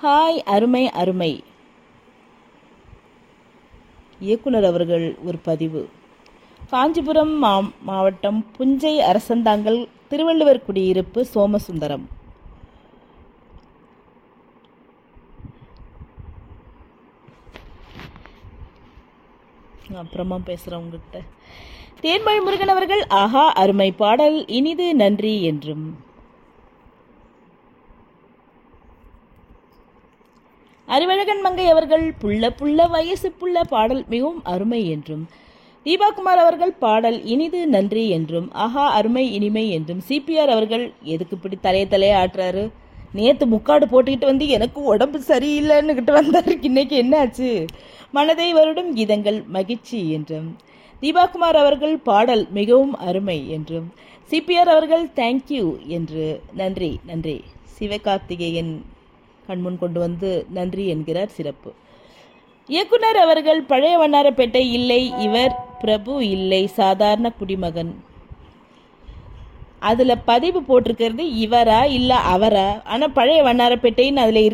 hi அருமை அருமை இயக்குனர் அவர்கள் ஒரு பதிவு காஞ்சிபுரம் மா மாவட்டம் புஞ்சை அரசந்தாங்கல் திருவள்ளுவர் குடியிருப்பு சோமசுந்தரம் அப்புறமா பேசுகிறேன் உங்ககிட்ட தேன்மொழி முருகன் அவர்கள் ஆஹா அருமை பாடல் இனிது நன்றி என்றும் அறிவழகன் மங்கை அவர்கள் புள்ள புள்ள வயசு புள்ள பாடல் மிகவும் அருமை என்றும் தீபாகுமார் அவர்கள் பாடல் இனிது நன்றி என்றும் ஆஹா அருமை இனிமை என்றும் சிபிஆர் அவர்கள் எதுக்கு இப்படி தலைய தலைய ஆட்டுறாரு நேத்து முக்காடு போட்டுக்கிட்டு வந்து எனக்கு உடம்பு சரியில்லைன்னுக்கிட்டு வந்தாரு இன்னைக்கு என்னாச்சு மனதை வருடும் கீதங்கள் மகிழ்ச்சி என்றும் தீபாகுமார் அவர்கள் பாடல் மிகவும் அருமை என்றும் சிபிஆர் அவர்கள் தேங்க்யூ என்று நன்றி நன்றி சிவகார்த்திகேயன் கண்முன் கொண்டு வந்து நன்றி என்கிறார் சிறப்பு இயக்குனர் அவர்கள் பழைய வண்ணாரப்பேட்டை இல்லை இவர் பிரபு இல்லை சாதாரண குடிமகன் அதுல பதிவு போட்டிருக்கிறது இவரா இல்ல அவரா ஆனா பழைய வண்ணாரப்பேட்டைன்னு அதுல இருக்கு